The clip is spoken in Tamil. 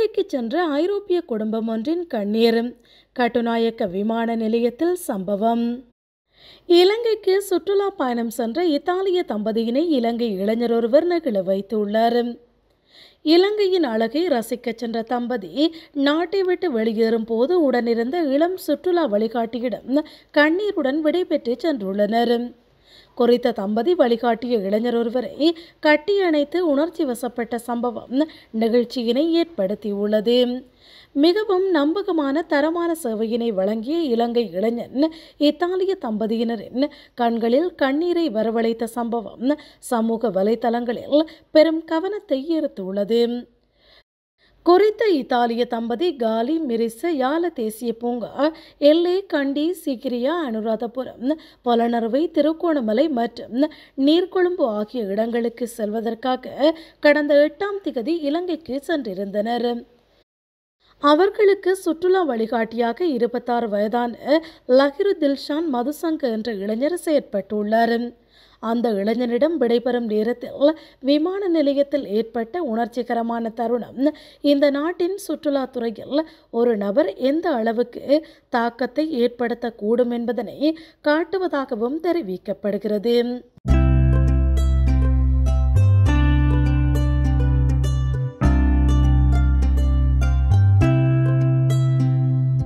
இலங்கைக்கு சென்ற ஐரோப்பிய குடும்பம் ஒன்றின் கண்ணீர் கட்டுநாயக்க விமான நிலையத்தில் சம்பவம் இலங்கைக்கு சுற்றுலா பயணம் சென்ற இத்தாலிய தம்பதியினை இலங்கை இளைஞர் ஒருவர் நெகிழ வைத்துள்ளார் இலங்கையின் அழகை ரசிக்கச் சென்ற தம்பதி நாட்டை விட்டு வெளியேறும் போது உடனிருந்த இளம் சுற்றுலா வழிகாட்டியிடம் கண்ணீருடன் விடைபெற்று சென்றுள்ளனர் குறித்த தம்பதி வழிகாட்டிய இளைஞர் ஒருவரை கட்டியணைத்து உணர்ச்சி வசப்பட்ட சம்பவம் நிகழ்ச்சியினை ஏற்படுத்தியுள்ளது மிகவும் நம்பகமான தரமான சேவையினை வழங்கிய இலங்கை இளைஞன் இத்தாலிய தம்பதியினரின் கண்களில் கண்ணீரை வரவழைத்த சம்பவம் சமூக வலைதளங்களில் பெரும் கவனத்தை ஈர்த்துள்ளது குறித்த இத்தாலிய தம்பதி காலி மிரிச யால தேசிய பூங்கா எல்லை கண்டி சிகிரியா அனுராதபுரம் பொலனறுவை திருக்கோணமலை மற்றும் நீர்கொழும்பு ஆகிய இடங்களுக்கு செல்வதற்காக கடந்த எட்டாம் திகதி இலங்கைக்கு சென்றிருந்தனர் அவர்களுக்கு சுற்றுலா வழிகாட்டியாக இருபத்தாறு வயதான லஹிரு தில்ஷான் மதுசங்க என்ற இளைஞர் செயற்பட்டுள்ளார் அந்த இளைஞனிடம் விடைபெறும் நேரத்தில் விமான நிலையத்தில் ஏற்பட்ட உணர்ச்சிகரமான தருணம் இந்த நாட்டின் சுற்றுலாத்துறையில் ஒரு நபர் எந்த அளவுக்கு தாக்கத்தை ஏற்படுத்தக்கூடும் என்பதனை காட்டுவதாகவும் தெரிவிக்கப்படுகிறது